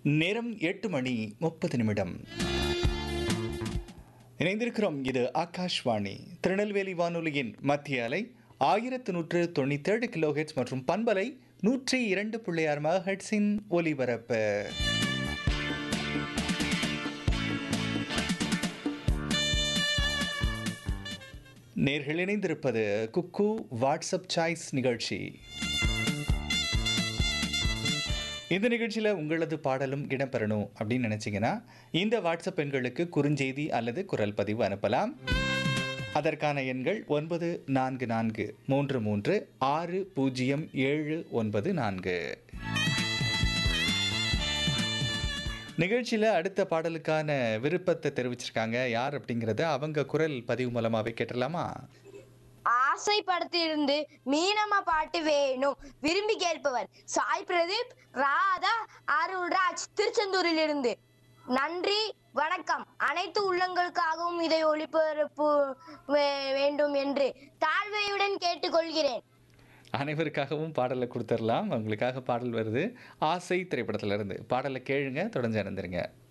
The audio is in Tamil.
நேரம் எட்டு மணி முப்பது நிமிடம் இணைந்திருக்கிறோம் இது ஆகாஷ்வாணி திருநெல்வேலி வானொலியின் மத்திய அலை ஆயிரத்து நூற்று தொண்ணூத்தேழு கிலோஹெட்ஸ் மற்றும் பண்பலை நூற்றி இரண்டு புள்ளி ஆறு மெகாஹெட்ஸின் ஒலிபரப்பு நேர்கள் இணைந்திருப்பது குக்கு வாட்ஸ்அப் சாய்ஸ் நிகழ்ச்சி இந்த நிகழ்ச்சியில் உங்களது பாடலும் இடம்பெறணும் அப்படின்னு நினச்சிங்கன்னா இந்த வாட்ஸ்அப் எண்களுக்கு குறுஞ்செய்தி அல்லது குரல் பதிவு அனுப்பலாம் அதற்கான எண்கள் ஒன்பது நான்கு நான்கு மூன்று மூன்று ஆறு பூஜ்ஜியம் ஏழு ஒன்பது நான்கு நிகழ்ச்சியில் அடுத்த பாடலுக்கான விருப்பத்தை தெரிவிச்சிருக்காங்க யார் அப்படிங்கிறத அவங்க குரல் பதிவு மூலமாகவே கேட்டுடலாமா ஆசை படத்திலிருந்து மீனம்மா பாட்டு வேணும் விரும்பி கேட்பவர் சாய் பிரதீப் ராதா அருள்ராஜ் திருச்செந்தூரில் இருந்து நன்றி வணக்கம் அனைத்து உள்ளங்களுக்காகவும் இதை ஒளிபரப்பு வே- வேண்டும் என்று தாழ்மையுடன் கேட்டுக்கொள்கிறேன் அனைவருக்காகவும் பாடலை கொடுத்துடலாம் உங்களுக்காக பாடல் வருது ஆசை திரைப்படத்துல இருந்து பாடலை கேளுங்க தொடர்ந்து இணைந்திருங்க